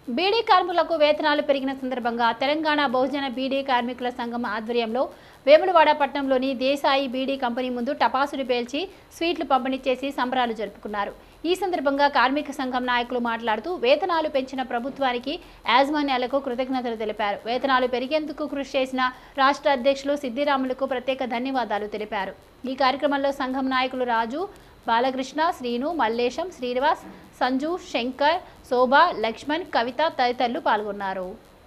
బీడీ కార్మికులకు వేతనాలు పెరిగిన సందర్భంగా తెలంగాణ బహుజన బీడీ కార్మికుల సంఘం ఆధ్వర్యంలో వేములవాడ పట్టణంలోని దేశాయి బీడీ కంపెనీ ముందు టపాసులు పేల్చి స్వీట్లు పంపిణీ చేసి సంబరాలు జరుపుకున్నారు ఈ సందర్భంగా కార్మిక సంఘం నాయకులు మాట్లాడుతూ వేతనాలు పెంచిన ప్రభుత్వానికి యాజమాన్యాలకు కృతజ్ఞతలు తెలిపారు వేతనాలు పెరిగేందుకు కృషి చేసిన రాష్ట్ర అధ్యక్షులు సిద్దిరాములకు ప్రత్యేక ధన్యవాదాలు తెలిపారు ఈ కార్యక్రమంలో సంఘం నాయకులు రాజు బాలకృష్ణ శ్రీను మల్లేశం శ్రీనివాస్ సంజు శంకర్ శోభ లక్ష్మణ్ కవిత తదితరులు పాల్గొన్నారు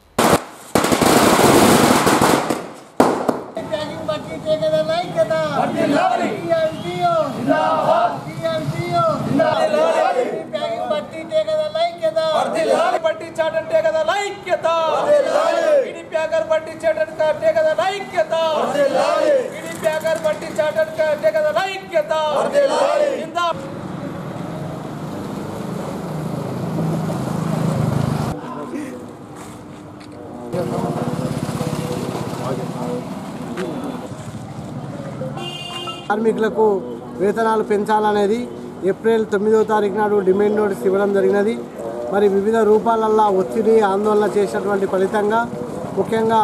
ట్యాగింగ్ బట్టి చేయగల ఐక్యత టీఎంటీఓ టీఎంటీఓ ట్యాగింగ్ బట్టి చేయగల ఐక్యత పట్టించాడంటే కదా లైక్యత ఇడి ప్యాకర్ పట్టించాడంటే కదా లైక్యత ఇడి ప్యాకర్ పట్టించాడంటే కదా లైక్యత ఇందా కార్మికులకు వేతనాలు పెంచాలనేది ఏప్రిల్ తొమ్మిదవ తారీఖు నాడు డిమాండ్ నోటీస్ ఇవ్వడం జరిగినది మరి వివిధ రూపాలల్లో ఒత్తిడి ఆందోళన చేసినటువంటి ఫలితంగా ముఖ్యంగా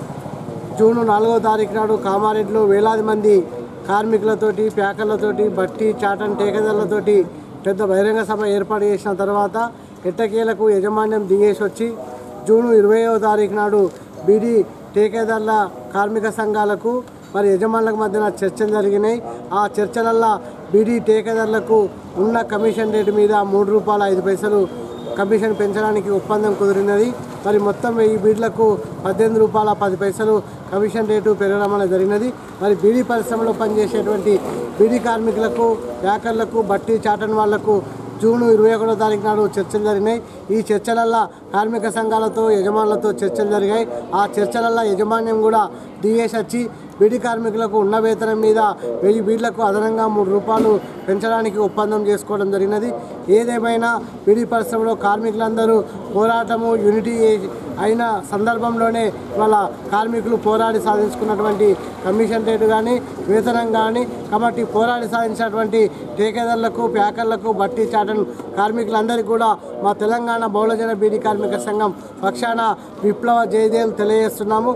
జూన్ నాలుగో తారీఖు నాడు కామారెడ్డిలో వేలాది మంది కార్మికులతోటి ప్యాకర్లతోటి బట్టి చాటన్ టేకదర్లతోటి పెద్ద బహిరంగ సభ ఏర్పాటు చేసిన తర్వాత ఎట్టకేలకు యజమాన్యం దిగేసి వచ్చి జూన్ ఇరవయో తారీఖు నాడు బీడీ టేకేదార్ల కార్మిక సంఘాలకు మరి యజమానులకు మధ్యన చర్చలు జరిగినాయి ఆ చర్చలల్లో బీడీ టేకేదార్లకు ఉన్న కమిషన్ రేటు మీద మూడు రూపాయల ఐదు పైసలు కమిషన్ పెంచడానికి ఒప్పందం కుదిరినది మరి మొత్తం ఈ బీడ్లకు పద్దెనిమిది రూపాయల పది పైసలు కమిషన్ రేటు పెరగడం అనేది జరిగినది మరి బీడీ పరిశ్రమలో పనిచేసేటువంటి బీడీ కార్మికులకు ప్యాకర్లకు బట్టి చాటన్ వాళ్లకు జూన్ ఇరవై ఒకటో తారీఖు నాడు చర్చలు జరిగినాయి ఈ చర్చలల్లో కార్మిక సంఘాలతో యజమానులతో చర్చలు జరిగాయి ఆ చర్చలల్లో యజమాన్యం కూడా దిగేసి వచ్చి బీడీ కార్మికులకు ఉన్న వేతనం మీద వెయ్యి బీడ్లకు అదనంగా మూడు రూపాయలు పెంచడానికి ఒప్పందం చేసుకోవడం జరిగినది ఏదేమైనా బీడీ పరిశ్రమలో కార్మికులందరూ పోరాటము యూనిటీ అయిన సందర్భంలోనే వాళ్ళ కార్మికులు పోరాడి సాధించుకున్నటువంటి కమిషన్ రేటు కానీ వేతనం కానీ కాబట్టి పోరాడి సాధించినటువంటి టేకేదారులకు ప్యాకర్లకు బట్టి చాటన్ కార్మికులందరికీ కూడా మా తెలంగాణ బహుళజన బీడీ కార్మిక సంఘం పక్షాన విప్లవ జయదేలు తెలియజేస్తున్నాము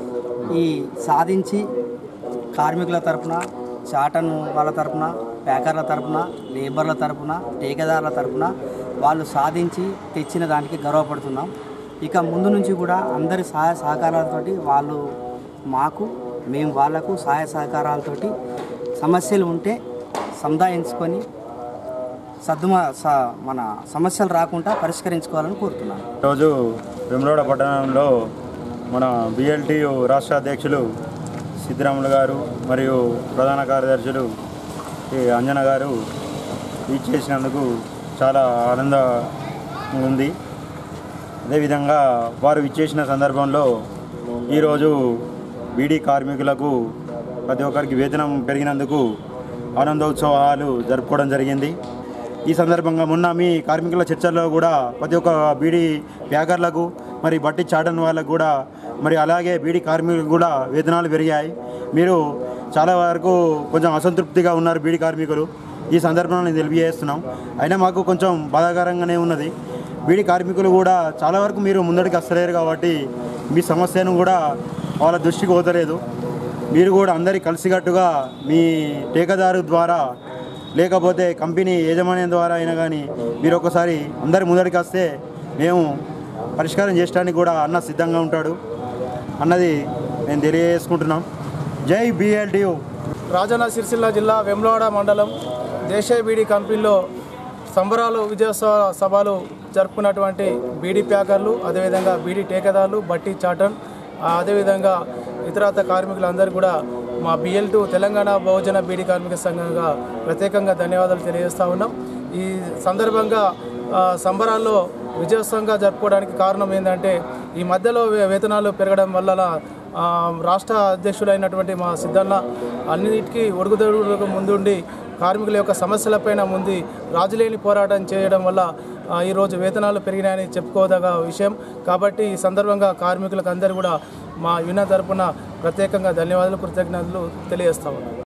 ఈ సాధించి కార్మికుల తరపున చాటన్ వాళ్ళ తరపున ప్యాకర్ల తరపున లేబర్ల తరపున టేకేదారుల తరపున వాళ్ళు సాధించి తెచ్చిన దానికి గర్వపడుతున్నాం ఇక ముందు నుంచి కూడా అందరి సహాయ సహకారాలతోటి వాళ్ళు మాకు మేము వాళ్లకు సహాయ సహకారాలతోటి సమస్యలు ఉంటే సంధాయించుకొని సద్దుమ స మన సమస్యలు రాకుండా పరిష్కరించుకోవాలని కోరుతున్నాను ఈరోజు వెమ్రోడ పట్టణంలో మన బిఎల్టీయు రాష్ట్ర అధ్యక్షులు సిద్ధిరాములు గారు మరియు ప్రధాన కార్యదర్శులు ఈ అంజన గారు ఇచ్చేసినందుకు చాలా ఆనంద ఉంది అదేవిధంగా వారు ఇచ్చేసిన సందర్భంలో ఈరోజు బీడీ కార్మికులకు ప్రతి ఒక్కరికి వేతనం పెరిగినందుకు ఆనందోత్సవాలు జరుపుకోవడం జరిగింది ఈ సందర్భంగా మొన్న మీ కార్మికుల చర్చల్లో కూడా ప్రతి ఒక్క బీడీ ప్యాకర్లకు మరి బట్టి చాటన్ వాళ్ళకు కూడా మరి అలాగే బీడీ కార్మికులకు కూడా వేతనాలు పెరిగాయి మీరు చాలా వరకు కొంచెం అసంతృప్తిగా ఉన్నారు బీడీ కార్మికులు ఈ సందర్భంలో నేను తెలియజేస్తున్నాం అయినా మాకు కొంచెం బాధాకరంగానే ఉన్నది బీడీ కార్మికులు కూడా చాలా వరకు మీరు ముందడికి వస్తలేరు కాబట్టి మీ సమస్యను కూడా వాళ్ళ దృష్టికి పోతలేదు మీరు కూడా అందరి కలిసికట్టుగా మీ ఠేకాదారు ద్వారా లేకపోతే కంపెనీ యాజమాన్యం ద్వారా అయినా కానీ మీరు ఒకసారి అందరి ముందడికి వస్తే మేము పరిష్కారం చేయడానికి కూడా అన్న సిద్ధంగా ఉంటాడు అన్నది నేను తెలియజేసుకుంటున్నాం జై బిఎల్డియు రాజన్న సిరిసిల్ల జిల్లా వెమ్లవాడ మండలం దేశీయ బీడీ కంపెనీలో సంబరాలు విజయోత్సవ సభలు జరుపుకున్నటువంటి బీడీ ప్యాకర్లు అదేవిధంగా బీడీ టేకేదారులు బట్టి చాటన్ ఆ, అదేవిధంగా ఇతరత కార్మికులందరూ కూడా మా బిఎల్ టు తెలంగాణ బహుజన బీడీ కార్మిక సంఘంగా ప్రత్యేకంగా ధన్యవాదాలు తెలియజేస్తా ఉన్నాం ఈ సందర్భంగా ఆ, సంబరాల్లో విజయోత్సవంగా జరుపుకోవడానికి కారణం ఏంటంటే ఈ మధ్యలో వే- వేతనాలు పెరగడం వల్ల ఆ, రాష్ట్ర అధ్యక్షుడైనటువంటి మా సిద్ధన్న అన్నిటికీ ఒడుగుదొడుగులకు ముందుండి కార్మికుల యొక్క సమస్యలపైన ముందు రాజులేని పోరాటం చేయడం వల్ల ఆ, ఈరోజు వేతనాలు పెరిగినాయని చెప్పుకోదగ విషయం కాబట్టి ఈ సందర్భంగా కార్మికులకు అందరూ కూడా మా యూనియన్ తరపున ప్రత్యేకంగా ధన్యవాదాలు కృతజ్ఞతలు తెలియజేస్తాము